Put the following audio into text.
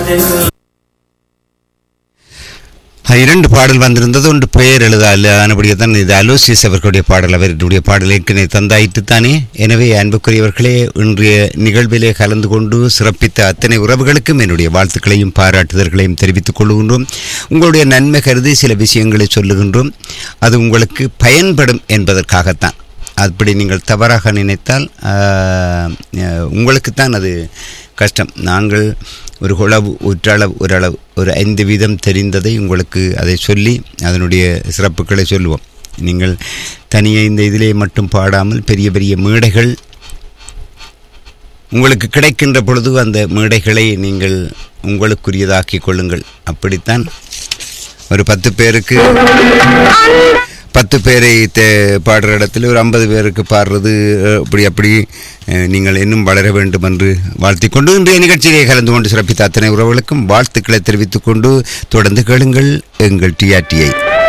இரண்டு பாடல் வந்திருந்தது ஒன்று பெயர் எழுதால் ஆனபடியே தான் இது அலோசியஸ் அவர்களுடைய பாடல் அவருடைய பாடல் ஏற்கனவே தந்தாயிட்டு தானே எனவே அன்புக்குரியவர்களே இன்றைய நிகழ்விலே கலந்து கொண்டு சிறப்பித்த அத்தனை உறவுகளுக்கும் என்னுடைய வாழ்த்துக்களையும் பாராட்டுதல்களையும் தெரிவித்துக் கொள்கின்றோம் உங்களுடைய நன்மை கருதி சில விஷயங்களை சொல்லுகின்றோம் அது உங்களுக்கு பயன்படும் என்பதற்காகத்தான் அப்படி நீங்கள் தவறாக நினைத்தால் ஆஹ், அஹ், உங்களுக்குத்தான் அது கஷ்டம் நாங்கள் ஒரு குளவு ஒற்றளவு ஓரளவு ஒரு ஐந்து வீதம் தெரிந்ததை உங்களுக்கு அதை சொல்லி அதனுடைய சிறப்புகளை சொல்லுவோம் நீங்கள் தனியே இந்த இதிலே மட்டும் பாடாமல் பெரிய பெரிய மேடைகள் உங்களுக்கு கிடைக்கின்ற பொழுது அந்த மேடைகளை நீங்கள் உங்களுக்குரியதாக்கிக் கொள்ளுங்கள் அப்படித்தான் ஒரு பத்து பேருக்கு பத்து பேரை தே- பாடுற இடத்துல ஒரு ஐம்பது பேருக்கு பாடுறது அஹ், அப்படி அப்படி அஹ், நீங்கள் இன்னும் வளர வேண்டும் என்று வாழ்த்திக் கொண்டு இன்றைய நிகழ்ச்சியிலே கலந்து கொண்டு சிறப்பித்த அத்தனை உறவுகளுக்கும் வாழ்த்துக்களை தெரிவித்துக் கொண்டு தொடர்ந்து கேளுங்கள் எங்கள் டிஆர்டிஐ